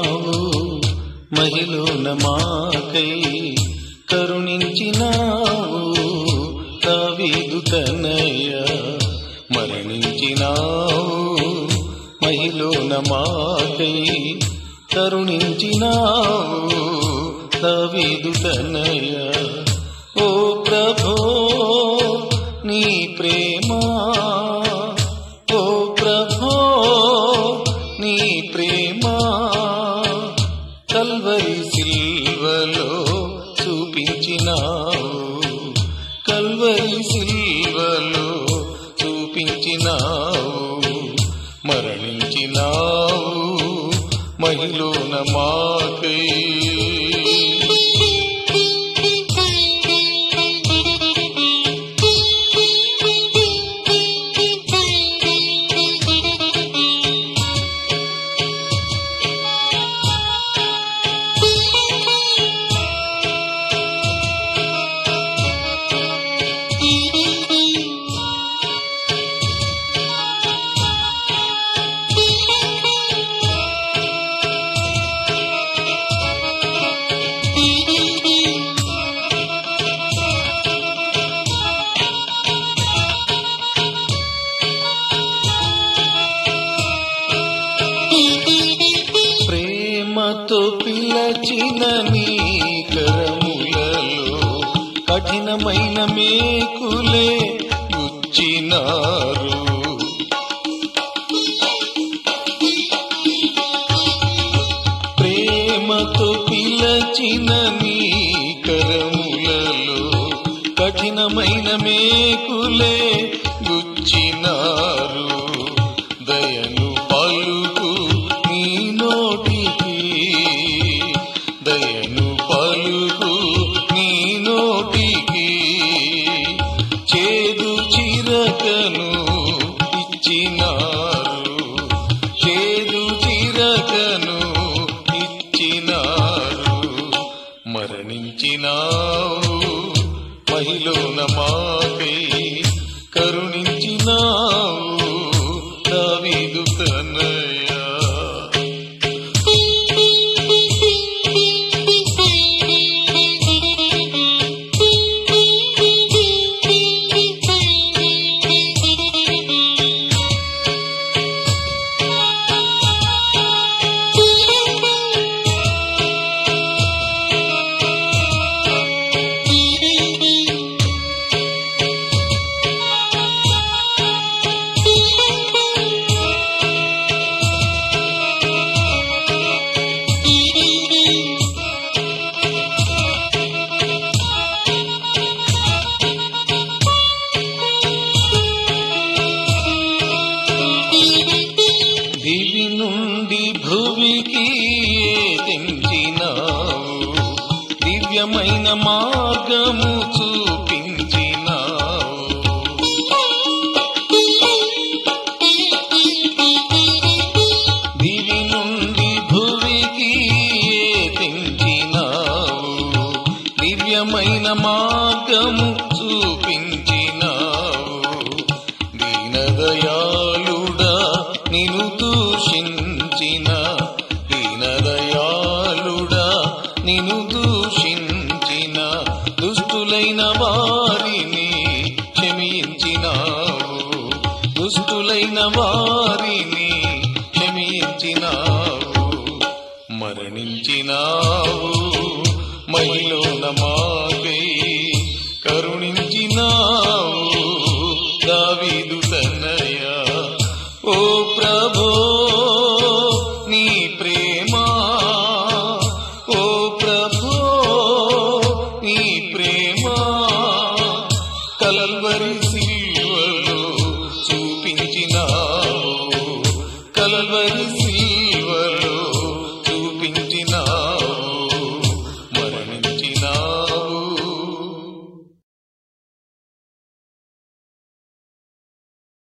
మరణించినావు మహిళన మాకై కరుణించినావు దావీదు తనయ మరణించినావు మహిళన మాకై కరుణించినావు దావీదు తనయ ఓ ప్రభో నీ ప్రేమ ఓ ప్రభో నీ ప్రేమ కల్వరి సిల్వలో చూపించినావు కల్వరి సిల్వలో చూపించినావు మరణించినావు మహిళన మాకై ప్రేమతో పిలచిన నీ కరములలో కఠినమైన మేకులే గుచ్చినారు ప్రేమతో పిలచిన నీ కరములలో కఠినమైన మేకులే గుచ్చినారు దయను పలుకు నీ నోటికి దయను పలుకు నీ నోటికి చేదు చిరకను ఇచ్చినారు చేదు చిరకను ఇచ్చినారు మరణించినావు మహిళన మాకై కరుణించినావు దావీదు కన్నయ్యా దివి నుండి భువికి తెంచినావు దివ్యమైన మార్గము చూపించినావు దివి నుండి భువికి తెంచినావు దివ్యమైన మార్గము చూపించినావు దీనదయాళుడా నిను దూషించిన దీనదయాళుడా నిను దూషించిన దుష్టులైన వారిని క్షమించినావు దుష్టులైన వారిని క్షమించినావు మరణించినావు మహిళన మాకై కరుణించినావు దావీదు తన్నయ ఓ ప్రభో నీ ప్రేమ ఓ ప్రభో నీ ప్రేమ కలల్వరి సిల్వలో చూపించినావు కలల్వరి